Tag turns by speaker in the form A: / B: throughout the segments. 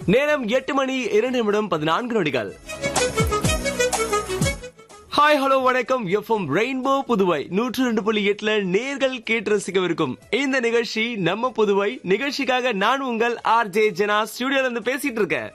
A: நேரம் எட்டு மணி இரண்டு நிமிடம் பதினான்கு நொடிகள் ஹாய் ஹலோ வணக்கம் எஃப்எம் ரெயின்போ புதுவை நூற்று ரெண்டு புள்ளி எட்டுல நேர்கள் கேட்டு ரசிக்கவிருக்கும் இந்த நிகழ்ச்சி நம்ம புதுவை நிகழ்ச்சிக்காக நான் உங்கள் ஆர் ஜே ஜனா ஸ்டுடியோல இருந்து பேசிட்டு இருக்கேன்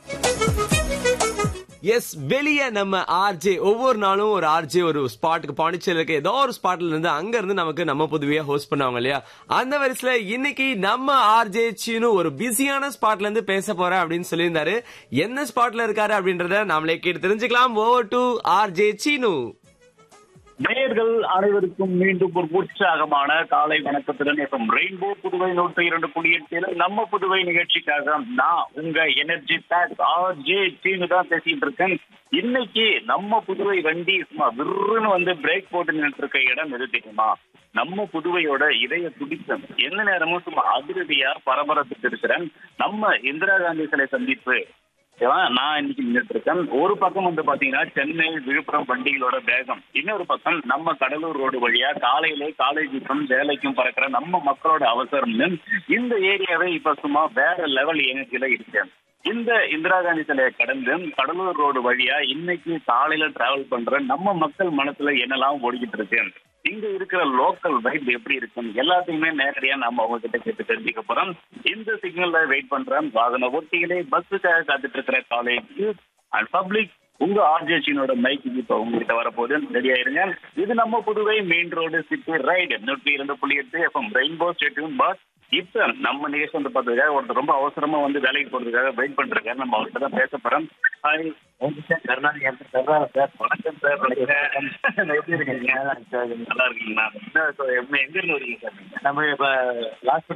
A: எஸ் வெளியே நம்ம ஆர்ஜே ஒவ்வொரு நாளும் ஒரு ஆர்ஜே ஒரு ஸ்பாட்டுக்கு பாண்டிச்சேரியில் இருக்க ஏதோ ஒரு ஸ்பாட்ல இருந்து அங்க இருந்து நமக்கு நம்ம புதுவையா ஹோஸ்ட் பண்ணுவாங்க இல்லையா அந்த வரிசையில இன்னைக்கு நம்ம ஆர்ஜே சீனு ஒரு பிஸியான ஸ்பாட்ல இருந்து பேச போறேன் அப்படின்னு சொல்லியிருந்தாரு என்ன ஸ்பாட்ல இருக்காரு அப்படின்றத நாமளே கேட்டு தெரிஞ்சுக்கலாம் ஓவர் டு ஆர்ஜே சீனு
B: நேயர்கள் அனைவருக்கும் மீண்டும் ஒரு உற்சாகமான காலை வணக்கத்துடன் எஃப்எம் ரெயின்போ புதுவை நூற்றி இரண்டு புள்ளி எட்டில் நம்ம புதுவை நிகழ்ச்சிக்காக நான் உங்க energy pack R J Seenu தான் பேசிட்டு இருக்கேன் இன்னைக்கு நம்ம புதுவை வண்டி சும்மா விருன்னு வந்து பிரேக் போட்டு நின்று இருக்க இடம் எது தெரியுமா நம்ம புதுவையோட இதய துடித்தம் எந்த நேரமும் சும்மா அதிரடியா பரபரத்துட்டு இருக்கிறேன் நம்ம இந்திரா காந்தி சிலை சந்திப்பு ஓகேவா? நான் இன்னைக்கு நின்றுட்டு இருக்கேன் ஒரு பக்கம் வந்து பாத்தீங்கன்னா சென்னை விழுப்புரம் வண்டிகளோட வேகம் இன்னொரு பக்கம் நம்ம கடலூர் ரோடு வழியா காலையிலே காலேஜுக்கும் வேலைக்கும் பறக்கிற நம்ம மக்களோட அவசரம்னு இந்த ஏரியாவே இப்ப சும்மா வேற லெவல் எனர்ஜில இருக்கு இந்த இந்திரா காந்தி சிலையை கடந்து கடலூர் ரோடு வழியா இன்னைக்கு காலையில டிராவல் பண்ற நம்ம மக்கள் மனசுல என்னெல்லாம் ஓடிக்கிட்டு இருக்கு இங்க இருக்கிற லோக்கல் வைப் எப்படி இருக்கும் எல்லாத்தையுமே நேரடியா நம்ம அவங்க கிட்ட கேட்டு தெரிஞ்சுக்க போறோம் இந்த சிக்னல்ல வெயிட் பண்றேன் வாகன ஓட்டிகளே பஸ்ஸுக்காக காத்துட்டு இருக்கிற காலேஜ் அண்ட் பப்ளிக் உங்க ஆர்ஜேஷனோட மைக் இப்ப உங்ககிட்ட வரப்போகுது ரெடி ஆயிருங்க இது நம்ம Puduvai main road city ride நூற்றி இரண்டு புள்ளி எட்டு எஃப்எம் ரெயின்போ ஸ்டேட்யூன் பஸ் இப்ப நம்ம நிகழ்ச்சி வந்து பார்த்ததுக்காக ஒருத்தர் ரொம்ப அவசரமா வந்து வேலைக்கு போறதுக்காக வெயிட் பண்றாரு நம்ம அவர்கிட்ட தான் பேச போறோம் ஹாய் கருணாநிதி என் பேர் கருணா சார் வணக்கம் சார் வணக்கம் எப்படி இருக்கீங்க நல்லா இருக்கீங்களா என்ன, so, எங்க இருந்து வரீங்க சார் நீங்க?
C: நம்ம இப்ப லாஸ்ட்